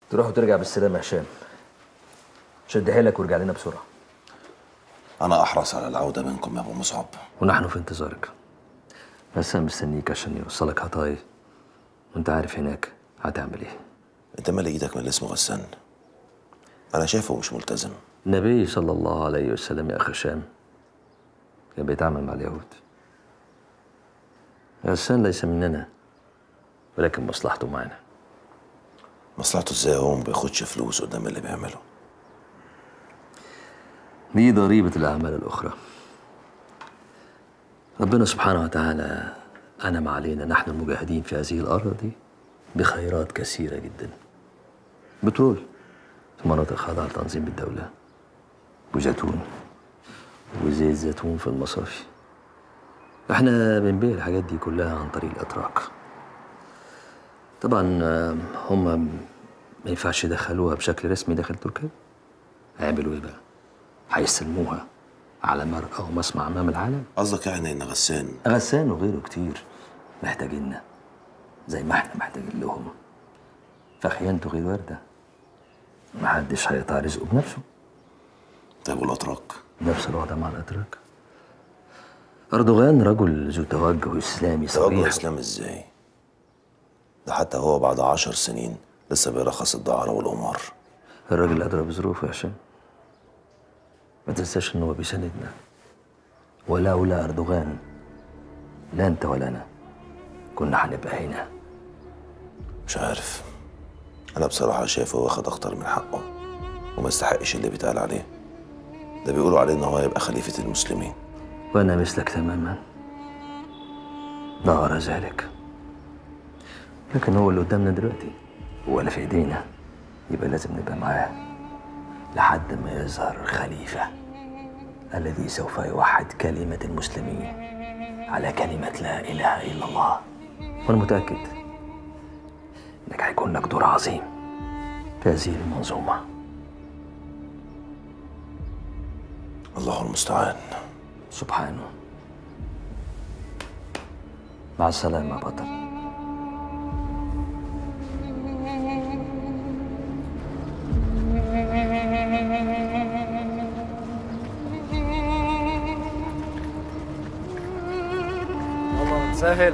تروح وترجع بالسلامه يا هشام شد حيلك وارجع لنا بسرعه انا احرص على العوده منكم يا ابو مصعب ونحن في انتظارك بس انا مستنيك عشان يوصلك هطاي وانت عارف هناك هتعمل ايه انت مالي ايدك من اللي اسمه غسان انا شايفه مش ملتزم النبي صلى الله عليه وسلم يا اخي هشام كان بيتعامل مع اليهود غسان ليس مننا ولكن مصلحته معنا مصلحته ازاي هو ما بياخدش فلوس قدام اللي بيعمله دي ضريبة الأعمال الأخرى ربنا سبحانه وتعالى أنعم علينا نحن المجاهدين في هذه الأرض بخيرات كثيرة جدا بترول في مناطق خاضعة لتنظيم الدولة وزيتون وزيت زيتون في المصافي احنا بنبيع الحاجات دي كلها عن طريق الأتراك طبعا آه، هم ما ينفعش يدخلوها بشكل رسمي داخل تركيا هيعملوا ايه بقى؟ هيستلموها على مرأى ومسمع أمام العالم قصدك يعني ان غسان غسان وغيره كتير محتاجيننا زي ما احنا محتاجين لهم فخيانته غير واردة محدش هيقطع رزقه بنفسه طيب والاتراك نفس الوضع مع الأتراك أردوغان رجل ذو توجه إسلامي توجه صريح اسلام ازاي ده حتى هو بعد عشر سنين لسه بيرخص الدعارة والقمار الراجل أدرى بظروفه يا هشام ما تنساش إن هو بيساندنا ولولا أردوغان لا أنت ولا أنا كنا هنبقى هنا مش عارف انا بصراحة شايفه واخد اكتر من حقه وما يستحقش اللي بيتقال عليه ده بيقولوا عليه ان هو هيبقى خليفة المسلمين وأنا مثلك تماما لا أرى ذلك لكن هو اللي قدامنا دلوقتي هو اللي في إيدينا يبقى لازم نبقى معاه لحد ما يظهر الخليفة الذي سوف يوحد كلمة المسلمين على كلمة لا إله إلا الله وأنا متأكد إنك هيكون لك دور عظيم في هذه المنظومة الله المستعان سبحانه مع السلامة يا بطل الله مسهل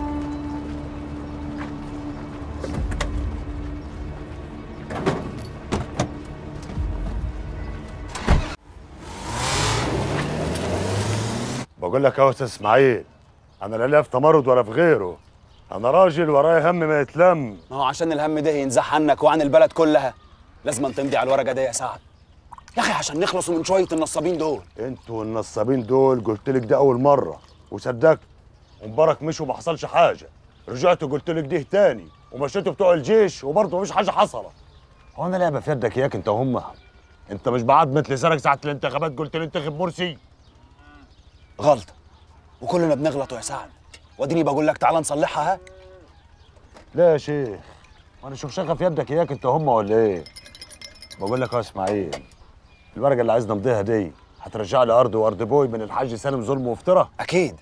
بقول لك يا استاذ اسماعيل انا لا ليا في تمرد ولا في غيره انا راجل ورايا هم ما يتلم ما هو عشان الهم ده ينزح عنك وعن البلد كلها لازم تمضي على الورقه دي يا سعد يا اخي عشان نخلصوا من شويه النصابين دول انتوا النصابين دول قلت لك ده اول مره وصدقت ومبارك مش وما حصلش حاجه رجعت وقلت لك ده تاني ومشيتوا بتوع الجيش وبرضه مفيش حاجه حصلت هو انا لعبه في يدك اياك انت وهم انت مش بعضمة لسانك ساعه الانتخابات قلت لي انتخب مرسي غلطه وكلنا بنغلط يا سعد واديني بقول لك تعالى نصلحها ها لا يا شيخ وانا شوف شغل في يدك اياك انت هم ولا ايه بقول لك يا اسماعيل الورقه اللي عايز نمضيها دي هترجع لي ارض وارض بوي من الحاج سالم ظلم وافتراء اكيد